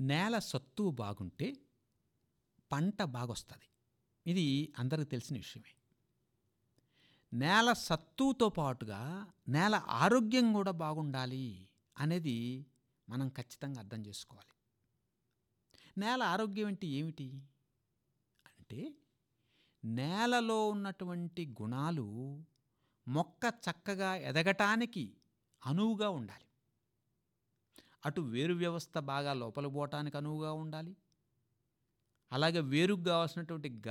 నేల సత్తువు బాగుంటే పంట బాగొస్తుంది ఇది అందరికి తెలిసిన విషయమే నేల సత్తువుతో పాటుగా నేల ఆరోగ్యం కూడా బాగుండాలి అనేది మనం ఖచ్చితంగా అర్థం చేసుకోవాలి నేల ఆరోగ్యం అంటే ఏమిటి అంటే నేలలో ఉన్నటువంటి గుణాలు మొక్క చక్కగా ఎదగటానికి అనువుగా ఉండాలి అటు వేరు వ్యవస్థ బాగా లోపల పోవటానికి అనువుగా ఉండాలి అలాగే వేరుకు కావాల్సినటువంటి